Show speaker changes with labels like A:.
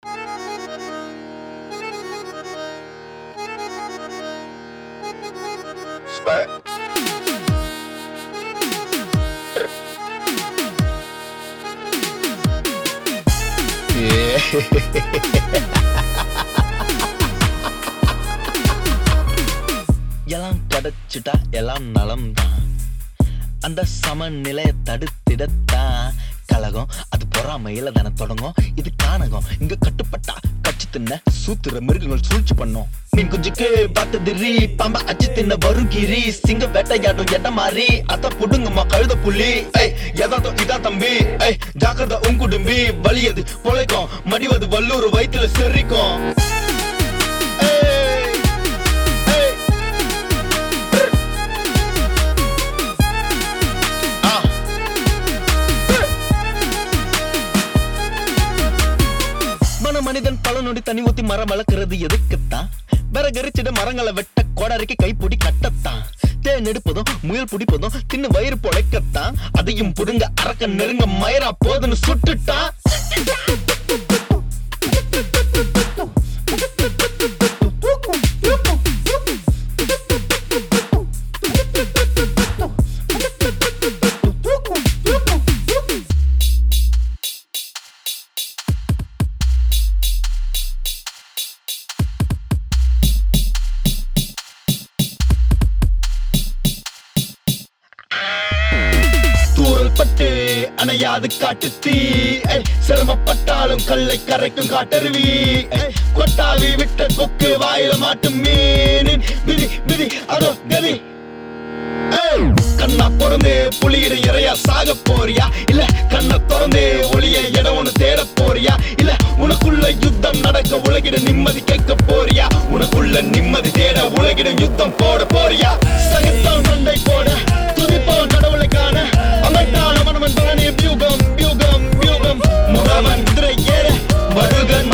A: Smack. எல்லாம் கிடைச்சிட்டா எல்லாம் நலம் தான் அந்த சமநிலையை தடுத்திடத்தான் கலகம் அது பொறாமையில தானே தொடங்கும் இது கானகம் இங்க கட்டுப்பட்டா கட்சி தின்ன சூத்துற மிருகங்கள் சூழ்ச்சி பண்ணும் மீன் குஞ்சுக்கு பார்த்ததிரி பாம்ப அச்சு தின்ன வரும் கிரி சிங்க வேட்டையாடும் எட்ட மாறி அத புடுங்கம்மா கழுத புள்ளி ஐய் எதாத்தோ இதா தம்பி ஐய் ஜாக்கிரதை உன் குடும்பி வலியது பொழைக்கும் மடிவது வல்லூர் வயிற்றுல செரிக்கும் ஏய், ஏய். ஆ மன மனிதன் பல நொடி தனி ஊத்தி மரம் வளர்க்கிறது எதுக்குத்தான் விறகரிச்சிட மரங்களை வெட்ட கோடாரிக்கு கைப்பொடி கட்டத்தான் தேன் எடுப்பதும் முயல் பிடிப்பதும் தின்னு வயிறு பொழைக்கத்தான் அதையும் புடுங்க அரக்க நெருங்க மயரா போதுன்னு சுட்டுட்டான் தூரல் பட்டு அணையாது காட்டு தீ ஏய், சிரமப்பட்டாலும் கல்லை கரைக்கும் காட்டருவி ஏய், கொட்டாவி விட்ட கொக்கு வாயில மாட்டும் மீனின் விதி விதி அதோ கதி ஏய், கண்ணா பிறந்து புலியிட இறையா சாக போறியா இல்ல கண்ணை திறந்து ஒளிய இடம் ஒண்ணு தேட போறியா இல்ல உனக்குள்ள யுத்தம் நடக்க உலகிட நிம்மதி கேட்க போறியா உனக்குள்ள நிம்மதி தேட உலகிட யுத்தம் போட போறியா சகத்தான் சண்டை போட துதிப்போம் கடவுளை காண அமைத்தான மனவன் தானே வியூகம் வியூகம் வியூகம் முகவன் குதிரை ஏற வருகன்